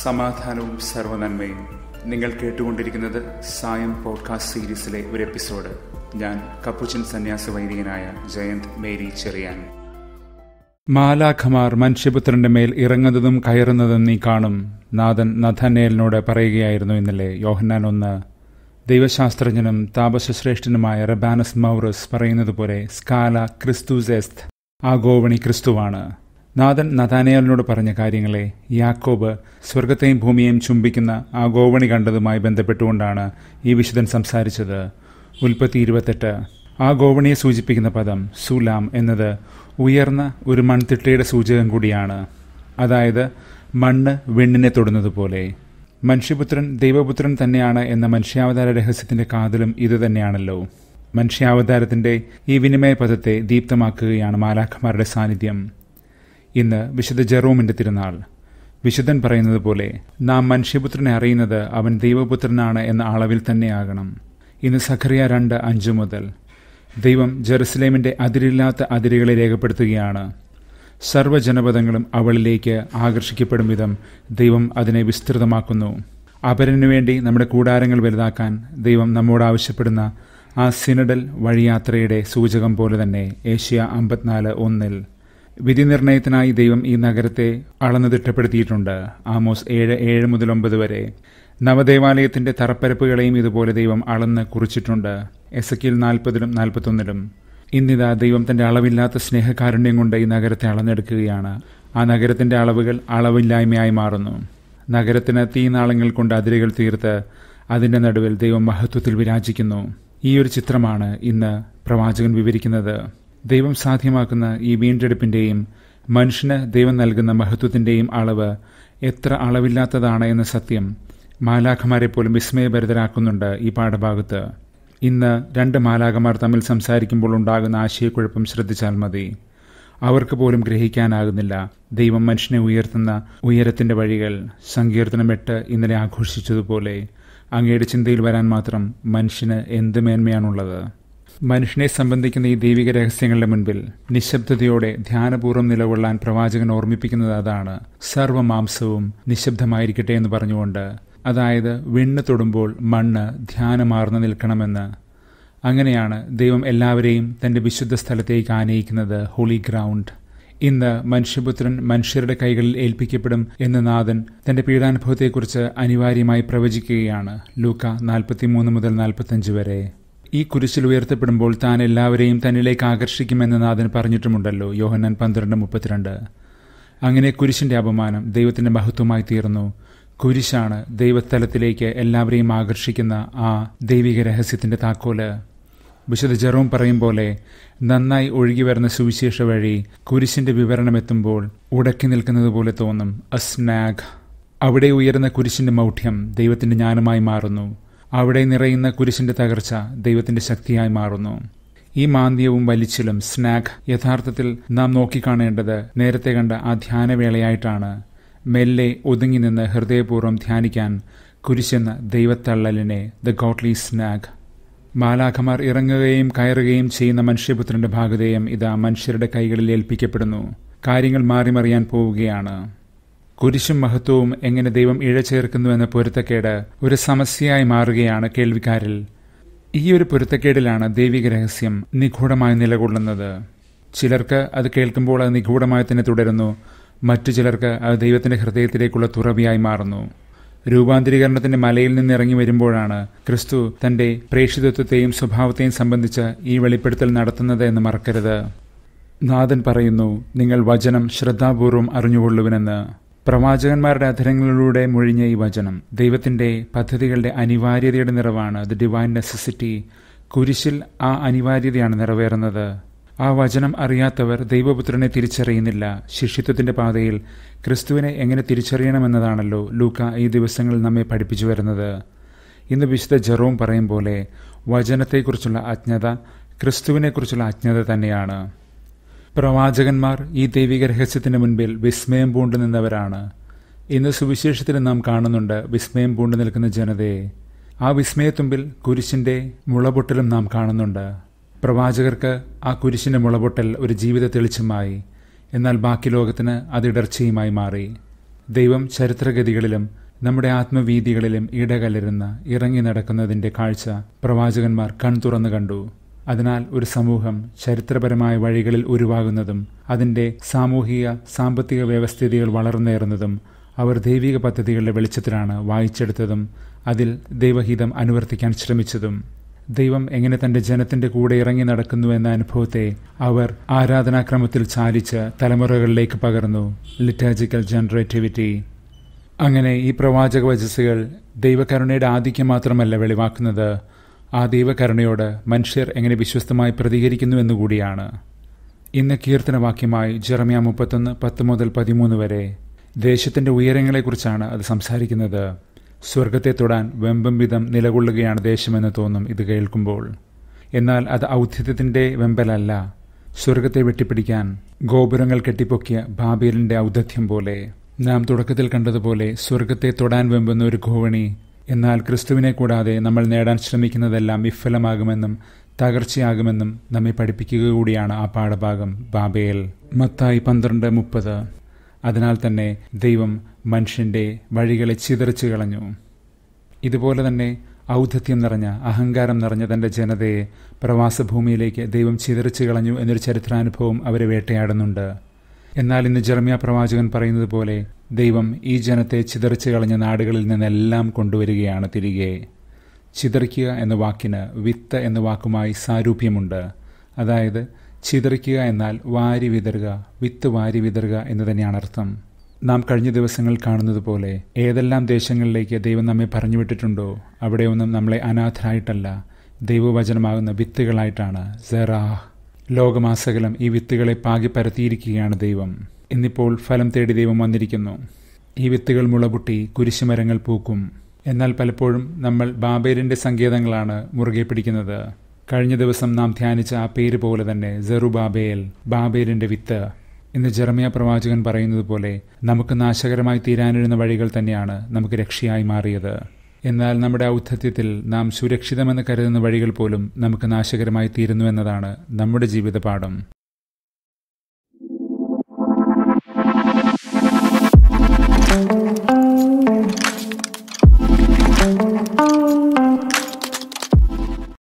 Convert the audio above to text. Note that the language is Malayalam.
സമാധാനവും സർവനന്മയും നിങ്ങൾ കേട്ടുകൊണ്ടിരിക്കുന്നത് സായം പോഡ്കാസ്റ്റ് സീരീസിലെ ഒരു എപ്പിസോഡ് ഞാൻ കപ്പുച്ചൻ സന്യാസ വൈദികനായ ജയന്ത് മേരി ചെറിയാൻ മാലാഖമാർ മനുഷ്യപുത്രന്റെ മേൽ ഇറങ്ങുന്നതും കയറുന്നതും നീ കാണും നാഥൻ നഥനേലിനോട് പറയുകയായിരുന്നു ഇന്നലെ യോഹന്നാൻ ഒന്ന് ദൈവശാസ്ത്രജ്ഞനും താപസശ്രേഷ്ഠനുമായ റബാനസ് മൗറസ് പറയുന്നത് പോലെ സ്കാല ക്രിസ്തുസെസ്ത് ആ ഗോവണി ക്രിസ്തുവാണ് നാഥൻ നഥാനയാലിനോട് പറഞ്ഞ കാര്യങ്ങളെ യാക്കോബ് സ്വർഗത്തെയും ഭൂമിയെയും ചുംബിക്കുന്ന ആ ഗോവണി കണ്ടതുമായി ബന്ധപ്പെട്ടുകൊണ്ടാണ് ഈ വിശുദ്ധൻ സംസാരിച്ചത് ഉൽപ്പത്തി ഇരുപത്തെട്ട് ആ ഗോവണിയെ സൂചിപ്പിക്കുന്ന പദം സുലാം എന്നത് ഉയർന്ന ഒരു മൺതിട്ടയുടെ സൂചകം കൂടിയാണ് അതായത് മണ്ണ് വെണ്ണിനെ തൊടുന്നതുപോലെ മനുഷ്യപുത്രൻ ദൈവപുത്രൻ തന്നെയാണ് എന്ന മനുഷ്യാവതാര രഹസ്യത്തിന്റെ കാതലും ഇതുതന്നെയാണല്ലോ മനുഷ്യാവതാരത്തിന്റെ ഈ വിനിമയ പദത്തെ ദീപ്തമാക്കുകയാണ് മാലാഖമാരുടെ സാന്നിധ്യം ഇന്ന് വിശുദ്ധ ജെറോമിന്റെ തിരുനാൾ വിശുദ്ധൻ പറയുന്നത് പോലെ നാം മനുഷ്യപുത്രനെ അറിയുന്നത് അവൻ ദൈവപുത്രനാണ് എന്ന അളവിൽ തന്നെയാകണം ഇന്ന് സഖറിയ രണ്ട് അഞ്ചു മുതൽ ദൈവം ജെറുസലേമിന്റെ അതിരില്ലാത്ത അതിരുകളെ രേഖപ്പെടുത്തുകയാണ് സർവ്വജനപദങ്ങളും അവളിലേക്ക് ആകർഷിക്കപ്പെടും വിധം ദൈവം അതിനെ വിസ്തൃതമാക്കുന്നു അപരനു വേണ്ടി നമ്മുടെ കൂടാരങ്ങൾ വലുതാക്കാൻ ദൈവം നമ്മോട് ആവശ്യപ്പെടുന്ന ആ സിനഡൽ വഴിയാത്രയുടെ സൂചകം പോലെ തന്നെ ഏഷ്യ അമ്പത്തിനാല് ഒന്നിൽ വിധി നിർണയത്തിനായി ദൈവം ഈ നഗരത്തെ അളന്നു തിട്ടപ്പെടുത്തിയിട്ടുണ്ട് ആമോസ് ഏഴ് ഏഴ് മുതൽ ഒമ്പത് വരെ നവദേവാലയത്തിന്റെ തറപ്പരപ്പുകളെയും ഇതുപോലെ ദൈവം അളന്ന് കുറിച്ചിട്ടുണ്ട് എസ് എക്കിൽ നാൽപ്പതിലും നാൽപ്പത്തൊന്നിലും ഇന്നിതാ ദൈവം തന്റെ അളവില്ലാത്ത സ്നേഹകാരുണ്യം കൊണ്ട് ഈ നഗരത്തെ അളന്നെടുക്കുകയാണ് ആ നഗരത്തിന്റെ അളവുകൾ അളവില്ലായ്മയായി മാറുന്നു നഗരത്തിന് തീനാളങ്ങൾ കൊണ്ട് അതിരുകൾ തീർത്ത് അതിന്റെ നടുവിൽ ദൈവം മഹത്വത്തിൽ വിരാജിക്കുന്നു ഈ ഒരു ചിത്രമാണ് ഇന്ന് പ്രവാചകൻ വിവരിക്കുന്നത് ദൈവം സാധ്യമാക്കുന്ന ഈ വീണ്ടെടുപ്പിന്റെയും മനുഷ്യന് ദൈവം നൽകുന്ന മഹത്വത്തിന്റെയും അളവ് എത്ര അളവില്ലാത്തതാണ് എന്ന സത്യം മാലാഖമാരെ പോലും വിസ്മയഭരിതരാക്കുന്നുണ്ട് ഈ പാഠഭാഗത്ത് ഇന്ന് രണ്ട് മാലാഖമാർ തമ്മിൽ സംസാരിക്കുമ്പോൾ ഉണ്ടാകുന്ന ആശയക്കുഴപ്പം ശ്രദ്ധിച്ചാൽ മതി അവർക്ക് പോലും ഗ്രഹിക്കാനാകുന്നില്ല ദൈവം മനുഷ്യനെ ഉയർത്തുന്ന ഉയരത്തിന്റെ വഴികൾ സങ്കീർത്തനം എട്ട് ഇന്നലെ ആഘോഷിച്ചതുപോലെ അങ്ങയുടെ ചിന്തയിൽ വരാൻ മാത്രം മനുഷ്യന് എന്ത് മേന്മയാണുള്ളത് മനുഷ്യനെ സംബന്ധിക്കുന്ന ഈ ദൈവിക രഹസ്യങ്ങളുടെ മുൻപിൽ നിശബ്ദതയോടെ ധ്യാനപൂർവ്വം നിലകൊള്ളാൻ പ്രവാചകൻ ഓർമ്മിപ്പിക്കുന്നത് അതാണ് സർവമാംസവും നിശബ്ദമായിരിക്കട്ടെ എന്ന് പറഞ്ഞുകൊണ്ട് അതായത് വിണ്ണ് തൊടുമ്പോൾ മണ്ണ് ധ്യാനമാർന്നു നിൽക്കണമെന്ന് അങ്ങനെയാണ് ദൈവം എല്ലാവരെയും തന്റെ വിശുദ്ധ സ്ഥലത്തേക്ക് ആനയിക്കുന്നത് ഹോളി ഗ്രൗണ്ട് ഇന്ന് മനുഷ്യപുത്രൻ മനുഷ്യരുടെ കൈകളിൽ ഏൽപ്പിക്കപ്പെടും എന്ന നാഥൻ തന്റെ പീഡാനുഭവത്തെക്കുറിച്ച് അനിവാര്യമായി പ്രവചിക്കുകയാണ് ലൂക്ക നാൽപ്പത്തിമൂന്ന് മുതൽ നാൽപ്പത്തഞ്ച് വരെ ഈ കുരിശിൽ ഉയർത്തപ്പെടുമ്പോൾ താൻ എല്ലാവരെയും തന്നിലേക്ക് ആകർഷിക്കുമെന്ന് നാഥൻ പറഞ്ഞിട്ടുമുണ്ടല്ലോ യോഹന്നാൻ പന്ത്രണ്ട് മുപ്പത്തിരണ്ട് അങ്ങനെ കുരിശിന്റെ അപമാനം ദൈവത്തിന്റെ മഹത്വമായി തീർന്നു കുരിശാണ് ദൈവസ്ഥലത്തിലേക്ക് എല്ലാവരെയും ആകർഷിക്കുന്ന ആ ദൈവിക രഹസ്യത്തിന്റെ താക്കോല് വിശുദ്ധ ജെറോം പറയും പോലെ നന്നായി ഒഴുകി വരുന്ന സുവിശേഷ വഴി കുരിശിന്റെ വിവരണം എത്തുമ്പോൾ ഉടക്കി നിൽക്കുന്നത് പോലെ തോന്നും അസ്നാഗ് അവിടെ ഉയരുന്ന കുരിശിന്റെ മൗഢ്യം ദൈവത്തിന്റെ ജ്ഞാനമായി മാറുന്നു അവിടെ നിറയുന്ന കുരിശിന്റെ തകർച്ച ദൈവത്തിന്റെ ശക്തിയായി മാറുന്നു ഈ മാന്ദ്യവും വലിച്ചിലും സ്നാഗ് യഥാർത്ഥത്തിൽ നാം നോക്കിക്കാണേണ്ടത് നേരത്തെ കണ്ട ആ ധ്യാനവേളയായിട്ടാണ് മെല്ലെ ഒതുങ്ങി നിന്ന് ഹൃദയപൂർവ്വം ധ്യാനിക്കാൻ കുരിശെന്ന ദൈവത്തള്ളലിനെ ദ ഗോട്ട്ലി സ്നാഗ് മാലാഖമാർ ഇറങ്ങുകയും കയറുകയും ചെയ്യുന്ന മനുഷ്യപുത്രന്റെ ഭാഗതയും ഇതാ മനുഷ്യരുടെ കൈകളിൽ ഏൽപ്പിക്കപ്പെടുന്നു കാര്യങ്ങൾ മാറിമറിയാൻ പോവുകയാണ് കുരിശും മഹത്വവും എങ്ങനെ ദൈവം ഇഴചേർക്കുന്നു എന്ന പൊരുത്തക്കേട് ഒരു സമസ്യയായി മാറുകയാണ് കേൾവിക്കാരിൽ ഈ ഒരു പൊരുത്തക്കേടിലാണ് ദൈവിക രഹസ്യം നിഗൂഢമായി നിലകൊള്ളുന്നത് ചിലർക്ക് അത് കേൾക്കുമ്പോൾ അത് നിഗൂഢമായി തന്നെ തുടരുന്നു മറ്റു ചിലർക്ക് അത് ദൈവത്തിന്റെ ഹൃദയത്തിലേക്കുള്ള തുറവിയായി മാറുന്നു രൂപാന്തരീകരണത്തിന്റെ മലയിൽ നിന്ന് ഇറങ്ങി വരുമ്പോഴാണ് ക്രിസ്തു തന്റെ പ്രേക്ഷിതത്വത്തെയും സ്വഭാവത്തെയും സംബന്ധിച്ച് ഈ വെളിപ്പെടുത്തൽ നടത്തുന്നത് എന്ന് മറക്കരുത് നാഥൻ പറയുന്നു നിങ്ങൾ വചനം ശ്രദ്ധാപൂർവം അറിഞ്ഞുകൊള്ളുവിനെന്ന് പ്രവാചകന്മാരുടെ അധരങ്ങളിലൂടെ മൊഴിഞ്ഞ ഈ വചനം ദൈവത്തിന്റെ പദ്ധതികളുടെ അനിവാര്യതയുടെ നിറവാണ് ദ ഡിവൈൻ നെസസിറ്റി കുരിശിൽ ആ അനിവാര്യതയാണ് നിറവേറുന്നത് ആ വചനം അറിയാത്തവർ ദൈവപുത്രനെ തിരിച്ചറിയുന്നില്ല ശിഷ്യത്വത്തിന്റെ പാതയിൽ ക്രിസ്തുവിനെ എങ്ങനെ തിരിച്ചറിയണമെന്നതാണല്ലോ ലൂക്ക ഈ ദിവസങ്ങളിൽ നമ്മെ പഠിപ്പിച്ചു വരുന്നത് ഇന്ന് വിശുദ്ധ ജെറോം പറയും പോലെ വചനത്തെക്കുറിച്ചുള്ള അജ്ഞത ക്രിസ്തുവിനെക്കുറിച്ചുള്ള അജ്ഞത തന്നെയാണ് പ്രവാചകന്മാർ ഈ ദൈവിക രഹസ്യത്തിന് മുൻപിൽ വിസ്മയം പൂണ്ടു നിന്നവരാണ് ഇന്ന് സുവിശേഷത്തിൽ നാം കാണുന്നുണ്ട് വിസ്മയം പൂണ്ടു നിൽക്കുന്ന ജനതയെ ആ വിസ്മയത്തുമ്പിൽ കുരിശിന്റെ മുളപൊട്ടലും നാം കാണുന്നുണ്ട് പ്രവാചകർക്ക് ആ കുരിശിന്റെ മുളപൊട്ടൽ ഒരു ജീവിത തെളിച്ചമായി എന്നാൽ ബാക്കി ലോകത്തിന് അത് ഇടർച്ചയുമായി മാറി ദൈവം ചരിത്രഗതികളിലും നമ്മുടെ ആത്മവീതികളിലും ഇടകലരുന്ന ഇറങ്ങി നടക്കുന്നതിന്റെ കാഴ്ച പ്രവാചകന്മാർ കൺതുറന്നു കണ്ടു അതിനാൽ ഒരു സമൂഹം ചരിത്രപരമായ വഴികളിൽ ഉരുവാകുന്നതും അതിന്റെ സാമൂഹിക സാമ്പത്തിക വ്യവസ്ഥിതികൾ വളർന്നേറുന്നതും അവർ ദൈവിക പദ്ധതികളുടെ വെളിച്ചത്തിലാണ് വായിച്ചെടുത്തതും അതിൽ ദൈവഹിതം അനുവർത്തിക്കാൻ ശ്രമിച്ചതും ദൈവം എങ്ങനെ തന്റെ ജനത്തിന്റെ കൂടെ ഇറങ്ങി നടക്കുന്നു എന്ന അനുഭവത്തെ അവർ ആരാധനാക്രമത്തിൽ ചാലിച്ച് തലമുറകളിലേക്ക് പകർന്നു ലിറ്റാജിക്കൽ ജനറേറ്റിവിറ്റി അങ്ങനെ ഈ പ്രവാചക വചസ്സുകൾ ദൈവകരുണയുടെ ആധിക്യം മാത്രമല്ല വെളിവാക്കുന്നത് ആ ദൈവകരുണയോട് മനുഷ്യർ എങ്ങനെ വിശ്വസ്തമായി പ്രതികരിക്കുന്നു എന്നുകൂടിയാണ് ഇന്ന് കീർത്തനവാക്യമായി ജെറമിയ മുപ്പത്തൊന്ന് പത്ത് മുതൽ പതിമൂന്ന് വരെ ദേശത്തിന്റെ ഉയരങ്ങളെക്കുറിച്ചാണ് അത് സംസാരിക്കുന്നത് സ്വർഗത്തെ തൊടാൻ വെമ്പം വിധം നിലകൊള്ളുകയാണ് ദേശമെന്ന് തോന്നും ഇത് കേൾക്കുമ്പോൾ എന്നാൽ അത് ഔദ്ധ്യത്തിന്റെ വെമ്പലല്ല സ്വർഗത്തെ വെട്ടിപ്പിടിക്കാൻ ഗോപുരങ്ങൾ കെട്ടിപ്പൊക്കിയ ബാബേലിന്റെ ഔദധ്യം പോലെ നാം തുടക്കത്തിൽ കണ്ടതുപോലെ സ്വർഗത്തെ തൊടാൻ വെമ്പുന്ന ഒരു ഘോവണി എന്നാൽ ക്രിസ്തുവിനെ കൂടാതെ നമ്മൾ നേടാൻ ശ്രമിക്കുന്നതെല്ലാം വിഫലമാകുമെന്നും തകർച്ചയാകുമെന്നും നമ്മെ പഠിപ്പിക്കുക കൂടിയാണ് ആ പാഠഭാഗം ബാബേൽ മത്തായി പന്ത്രണ്ട് മുപ്പത് അതിനാൽ തന്നെ ദൈവം മനുഷ്യന്റെ വഴികളെ ചിതറിച്ചു കളഞ്ഞു ഇതുപോലെ തന്നെ ഔദ്ധത്യം നിറഞ്ഞ അഹങ്കാരം നിറഞ്ഞ തന്റെ ജനതയെ പ്രവാസഭൂമിയിലേക്ക് ദൈവം ചിതറിച്ചു കളഞ്ഞു എന്നൊരു ചരിത്രാനുഭവം അവരെ വേട്ടയാടുന്നുണ്ട് എന്നാൽ ഇന്ന് ജർമ്മിയ പ്രവാചകൻ പറയുന്നത് പോലെ ദൈവം ഈ ജനത്തെ ചിതറിച്ചു കളഞ്ഞ നാടുകളിൽ നിന്നെല്ലാം കൊണ്ടുവരികയാണ് തിരികെ ചിതറിക്കുക എന്ന വാക്കിന് വിത്ത് എന്ന വാക്കുമായി സാരൂപ്യമുണ്ട് അതായത് ചിതറിക്കുക എന്നാൽ വാരി വിതറുക വിത്ത് വാരി വിതറുക എന്ന് തന്നെയാണ് അർത്ഥം നാം കഴിഞ്ഞ ദിവസങ്ങൾ കാണുന്നത് പോലെ ഏതെല്ലാം ദേശങ്ങളിലേക്ക് ദൈവം നമ്മെ പറഞ്ഞുവിട്ടിട്ടുണ്ടോ അവിടെയൊന്നും നമ്മളെ അനാഥരായിട്ടല്ല ദൈവവചനമാകുന്ന വിത്തുകളായിട്ടാണ് സെറാഹ് ലോകമാസകലം ഈ വിത്തുകളെ പാകി പരത്തിയിരിക്കുകയാണ് ദൈവം ഇന്നിപ്പോൾ ഫലം തേടി ദൈവം വന്നിരിക്കുന്നു ഈ വിത്തുകൾ മുളപൊട്ടി കുരിശുമരങ്ങൾ പൂക്കും എന്നാൽ പലപ്പോഴും നമ്മൾ ബാബേലിന്റെ സങ്കേതങ്ങളാണ് മുറുകെ പിടിക്കുന്നത് കഴിഞ്ഞ ദിവസം നാം ധ്യാനിച്ച ആ പേര് പോലെ തന്നെ സെറു ബാബേൽ ബാബേലിന്റെ വിത്ത് ഇന്ന് ജെറമിയ പ്രവാചകൻ പറയുന്നത് പോലെ നമുക്ക് നാശകരമായി തീരാനിരുന്ന വഴികൾ തന്നെയാണ് നമുക്ക് രക്ഷയായി മാറിയത് എന്നാൽ നമ്മുടെ ഔദ്ധത്യത്തിൽ നാം സുരക്ഷിതമെന്ന് കരുതുന്ന വഴികൾ പോലും നമുക്ക് നാശകരമായി തീരുന്നു എന്നതാണ് നമ്മുടെ ജീവിതപാഠം